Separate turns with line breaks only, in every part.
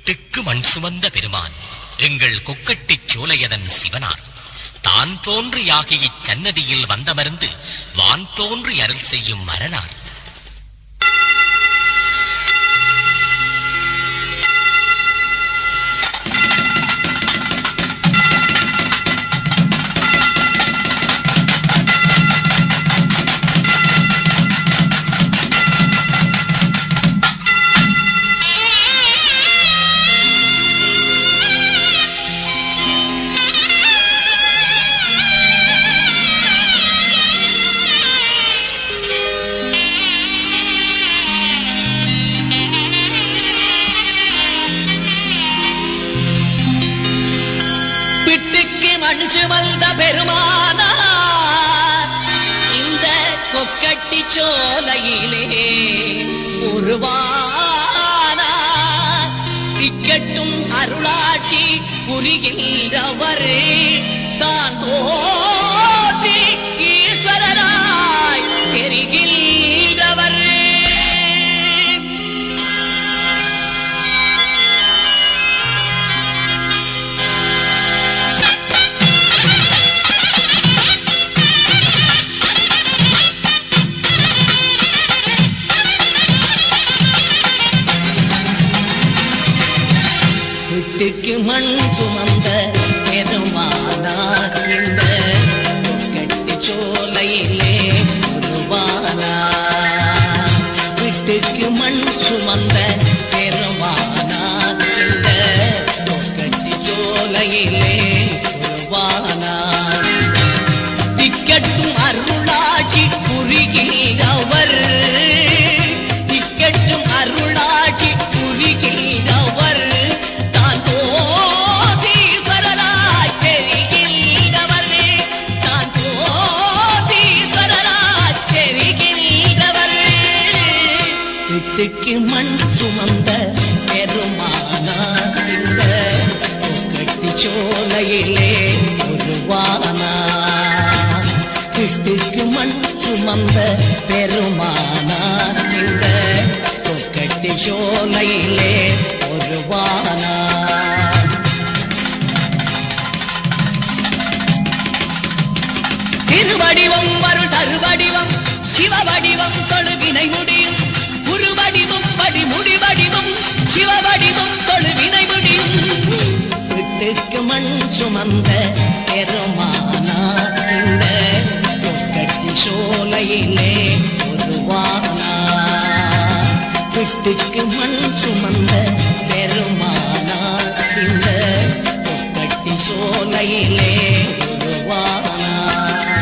விட்டுக்கு மண் சுமந்த பெருமான் எங்கள் கொக்கட்டிச் சோலையதன் சிவனார் தான் தோன்றியாகி இச்சன்னதியில் வந்தமர்ந்து வான் தோன்றி அருள் செய்யும் மரணார்
பிட்டுக்கு மண் சுமந்த பெருமானார் இந்த கொக்கட்டி சோலையிலே உருவானார் திக்கட்டும் அருளாட்சி புரிகின்றவர் தான் தோன்றி ஈஸ்வரராய் தெரிகின்றவர் வீட்டுக்கு மண் சுமந்த பெருமானார் இந்த கட்டி சோலையிலே உருவானார் வீட்டுக்கு மண் சுமந்த பெருமானார் இந்த கட்டி சோலையிலே உருவானார் திக்கட்டும் அருளாட்சி புரிகிறவர் திக்கட்டும் அருளாட்சி புரிகிறவர் தான் தோதீஸ்வரராய் தெரிகின்றவர் தான் தோதீஸ்வரராய் தெரிகின்றவர் வீட்டுக்கு மண் சுமந்த பெருமானார் இந்த கட்டி சோலையிலே உருவானார் வீட்டுக்கு மண் சுமந்த பெருமானார் இந்த கட்டி சோலையிலே உருவானார் திருவடிவம் அருள் தருவடிவம் சிவவடிவம் தொழுவினை முடியும் உருவடிவம் படி முடிவடிவம் சிவவடிவம் தொழுவினை முடியும் விட்டுக்கு மண் சுமந்த பெருமானார் இந்த கட்டி சோலையிலே உருவானார் விட்டுக்கு மண் சுமந்த பெருமானார் இந்த கட்டி சோலையிலே உருவானார்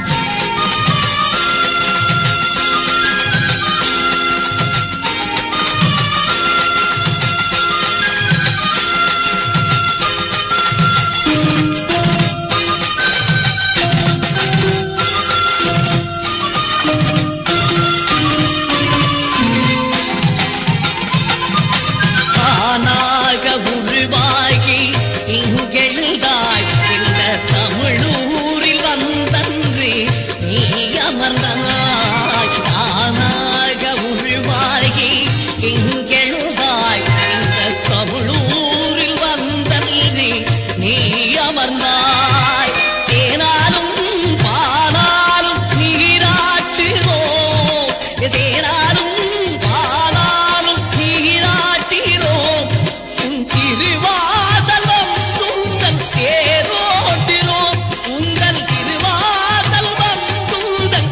தானாக உருவாகி இங்கெழுதாய் இந்த தமிழூரில் வந்தன்று நீ அமர்ந்தனாய் தானாக உருவாகி இங்கெழுதாய் இந்த தமிழூரில் வந்தன்று நீ அமர்ந்தாய் தேனாலும் பாலாலும் நீராட்டுவோம் தேனாலும் பாலாலும் நீராட்டினோம் உன் திருவாதலம் உங்கள் தேரோட்டினோம் உங்கள் திருவாதலம் உங்கள்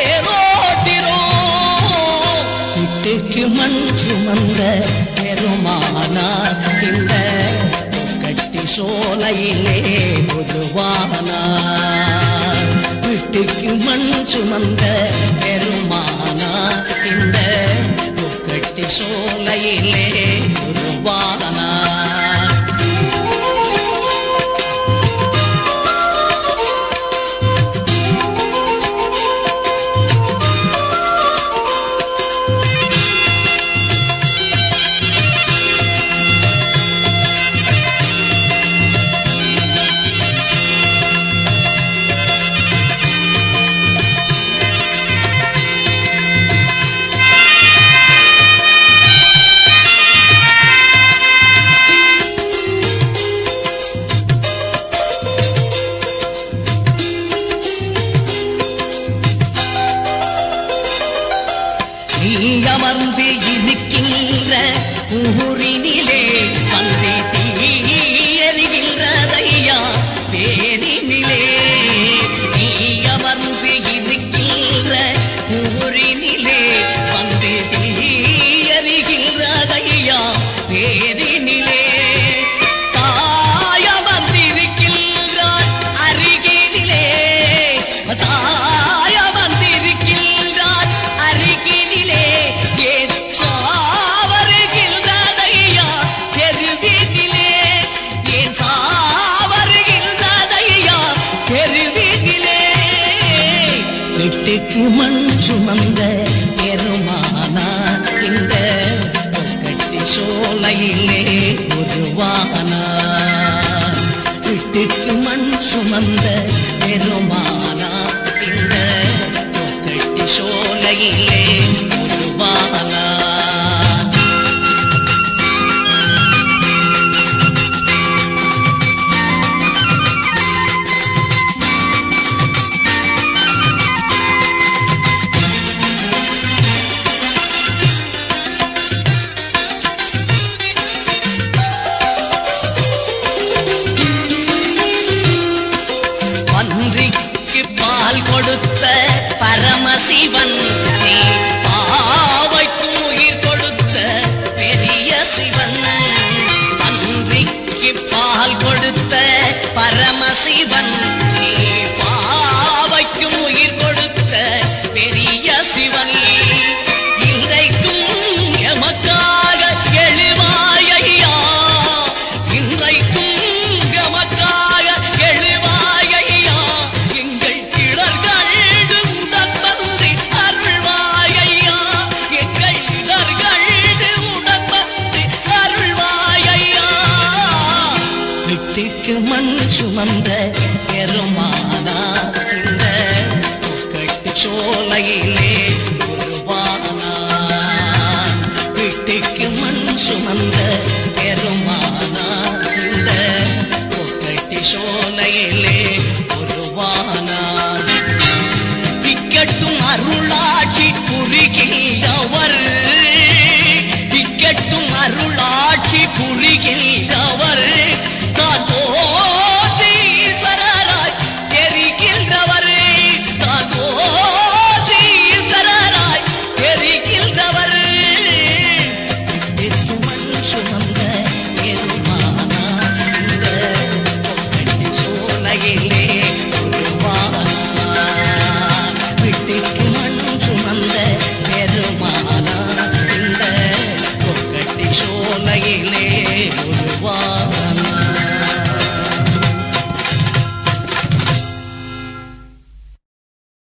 தேரோட்டினோம் வீட்டுக்கு மண் சுமந்த பெருமானார் இந்த கட்டி சோலையிலே பொதுவானார் வீட்டுக்கு மண் சுமந்த பெருமானார் இந்த கட்டி சோலையிலே உருவானார் ஊரினிலே பந்தி தீயறிகின்றதையா தேரினிலே நீ அமர்ந்து இருக்கின்ற ஊரினிலே பந்தி தீயறிகின்றதையா தேரினிலே தாய வந்திருக்கின்றார் அருகினிலே தாய வந்திருக்கின்றார் அருகினிலே ஏன் சாவருகின்றதையா தெருவினிலே ஏன் சாவருகின்றதையா தெருவினிலே வெட்டுக்கு மண் சுமந்த பெருமானா இந்த கட்டி சோலையிலே உருவானா வீட்டுக்கு மண் சுமந்த பெருமானா இந்த கட்டி சோலையிலே உருவானா பன்றிக்கு பால் கொடுத்த பரமசிவன் நீ பாவைக்கு உயிர் கொடுத்த பெரிய சிவன் பன்றிக்கு பால் கொடுத்த பரமசிவன் நீ பாவைக்கு உயிர் கொடுத்த பெரிய சிவன் இன்றைக்கும் எமக்காக எழுவாயையா இன்றைக்கும் எமக்காக எழுவாயையா எங்கள் கிளர்களு உடன் வந்து அருள்வாயையா எங்கள் கிளர்களு உடன் வந்து அருள்வாயையா வீட்டுக்கு மண் சுமந்த பெருமானா இந்த கட்டு சோலையிலே உருவானா வீட்டுக்கு மண் சுமந்த பெருமானா இந்த கட்டி சோலையிலே உருவானா திக்கட்டும் அருளாட்சி புரிகின்றவர் திக்கட்டும் அருளாட்சி புரிகின்ற